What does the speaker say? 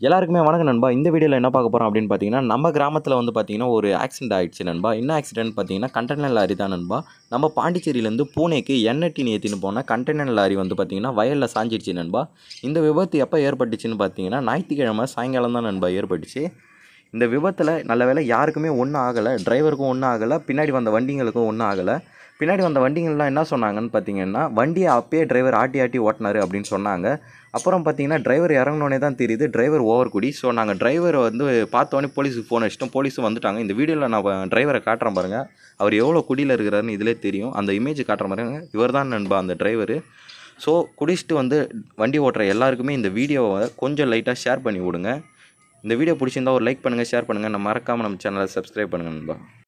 எல்லாருக்குமே வணக்கம் நண்பா இந்த வீடியோவில் என்ன பார்க்க போகிறோம் அப்படின்னு பார்த்தீங்கன்னா நம்ம கிராமத்தில் வந்து பார்த்தீங்கன்னா ஒரு ஆக்சிடென்ட் ஆயிடுச்சு நண்பா என்ன ஆக்சிடென்ட் பார்த்தீங்கன்னா கண்டெய்னர் லாரி தான் நண்பா நம்ம பாண்டிச்சேரியிலேருந்து பூனேக்கு எண்ணெய் டீன் ஏற்றின்னு போன கண்டெய்னர் லாரி வந்து பார்த்தீங்கன்னா வயலில் சாஞ்சிடுச்சு நண்பா இந்த விபத்து எப்போ ஏற்பட்டுச்சுன்னு பார்த்தீங்கன்னா ஞாயிற்றுக்கிழமை சாயங்காலம் தான் நண்பா ஏற்பட்டுச்சு இந்த விபத்தில் நல்ல வேளை யாருக்குமே ஒன்றும் ஆகலை டிரைவருக்கும் ஒன்றும் ஆகலை பின்னாடி வந்த வண்டிங்களுக்கும் ஒன்றும் ஆகலை பின்னாடி வந்த வண்டிங்கள்லாம் என்ன சொன்னாங்கன்னு பார்த்தீங்கன்னா வண்டியை அப்பயே டிரைவர் ஆட்டி ஆட்டி ஓட்டினாரு அப்படின்னு சொன்னாங்க அப்புறம் பார்த்தீங்கன்னா டிரைவர் இறங்கினோடனே தான் தெரியுது டிரைவர் ஓவர் குடி ஸோ நாங்கள் டிரைவர் வந்து பார்த்தோன்னே போலீஸுக்கு ஃபோன் அடிச்சிட்டோம் போலீஸும் வந்துட்டாங்க இந்த வீடியோவில் நான் டிரைவரை காட்டுறேன் பாருங்கள் அவர் எவ்வளோ குடியில் இருக்கிறாருன்னு இதிலே தெரியும் அந்த இமேஜ் காட்டுறேன் பாருங்க இவர் தான் நண்பா அந்த டிரைவரு ஸோ குடிச்சிட்டு வந்து வண்டி ஓட்டுற எல்லாருக்குமே இந்த வீடியோவை கொஞ்சம் லைட்டாக ஷேர் பண்ணி விடுங்க இந்த வீடியோ பிடிச்சிருந்தா ஒரு லைக் பண்ணுங்கள் ஷேர் பண்ணுங்கள் நம்ம மறக்காமல் நம்ம சேனலை சப்ஸ்கிரைப் பண்ணுங்கள் நண்பா